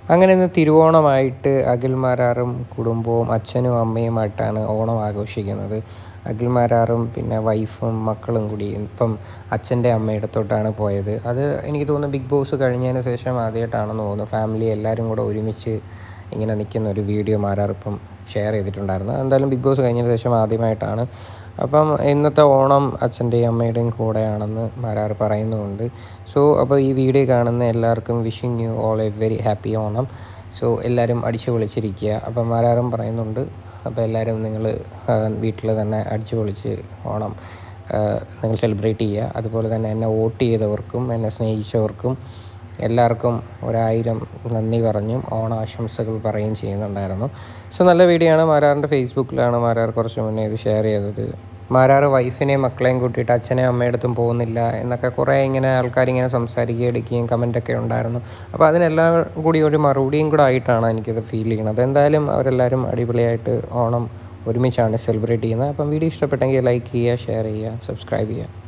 അങ്ങനെ ഇന്ന് തിരുവോണമായിട്ട് അഖിൽമാരാറും കുടുംബവും അച്ഛനും അമ്മയുമായിട്ടാണ് ഓണം ആഘോഷിക്കുന്നത് അഖിൽമാരാറും പിന്നെ വൈഫും മക്കളും കൂടി ഇപ്പം അച്ഛൻ്റെ അമ്മയുടെ തൊട്ടാണ് പോയത് അത് എനിക്ക് തോന്നുന്നു ബിഗ് ബോസ് കഴിഞ്ഞതിന് ശേഷം ആദ്യമായിട്ടാണെന്ന് തോന്നുന്നു ഫാമിലി എല്ലാവരും കൂടെ ഒരുമിച്ച് ഇങ്ങനെ നിൽക്കുന്ന ഒരു വീഡിയോ മാരാർ ഇപ്പം ഷെയർ ചെയ്തിട്ടുണ്ടായിരുന്നു എന്തായാലും ബിഗ് ബോസ് കഴിഞ്ഞതിന് ശേഷം ആദ്യമായിട്ടാണ് അപ്പം ഇന്നത്തെ ഓണം അച്ഛൻ്റെയും അമ്മയുടെയും കൂടെയാണെന്ന് മാരാർ പറയുന്നുമുണ്ട് സോ അപ്പോൾ ഈ വീഡിയോ കാണുന്ന എല്ലാവർക്കും wishing you all a very happy Onam so എല്ലാവരും അടിച്ചു പൊളിച്ചിരിക്കുക അപ്പം മാരാറും പറയുന്നുണ്ട് അപ്പോൾ എല്ലാവരും നിങ്ങൾ വീട്ടിൽ തന്നെ അടിച്ചു പൊളിച്ച് ഓണം ആ, നിങ്ങൾ സെലിബ്രേറ്റ് ചെയ്യുക അതുപോലെ തന്നെ എന്നെ വോട്ട് ചെയ്തവർക്കും എന്നെ സ്നേഹിച്ചവർക്കും എല്ലാവർക്കും ഒരായിരം നന്ദി പറഞ്ഞും ഓണാശംസകൾ പറയുകയും ചെയ്യുന്നുണ്ടായിരുന്നു സോ നല്ല വീഡിയോ ആണ് മാരാറിൻ്റെ ഫേസ്ബുക്കിലാണ് മാരാർ കുറച്ച് മുന്നേ ഇത് ഷെയർ ചെയ്തത് മാരാറ് വൈഫിനെയും മക്കളെയും കൂട്ടിയിട്ട് അച്ഛനെയും അമ്മയുടെ അടുത്തും പോകുന്നില്ല എന്നൊക്കെ കുറേ ഇങ്ങനെ ആൾക്കാർ ഇങ്ങനെ സംസാരിക്കുകയും എടുക്കുകയും കമൻറ്റൊക്കെ ഉണ്ടായിരുന്നു അപ്പോൾ അതിനെല്ലാം കൂടി ഒരു മറുപടിയും കൂടെ ആയിട്ടാണ് എനിക്കത് ഫീൽ ചെയ്യുന്നത് എന്തായാലും അവരെല്ലാവരും അടിപൊളിയായിട്ട് ഓണം ഒരുമിച്ചാണ് സെലിബ്രേറ്റ് ചെയ്യുന്നത് അപ്പം വീഡിയോ ഇഷ്ടപ്പെട്ടെങ്കിൽ ലൈക്ക് ചെയ്യുക ഷെയർ ചെയ്യുക സബ്സ്ക്രൈബ് ചെയ്യുക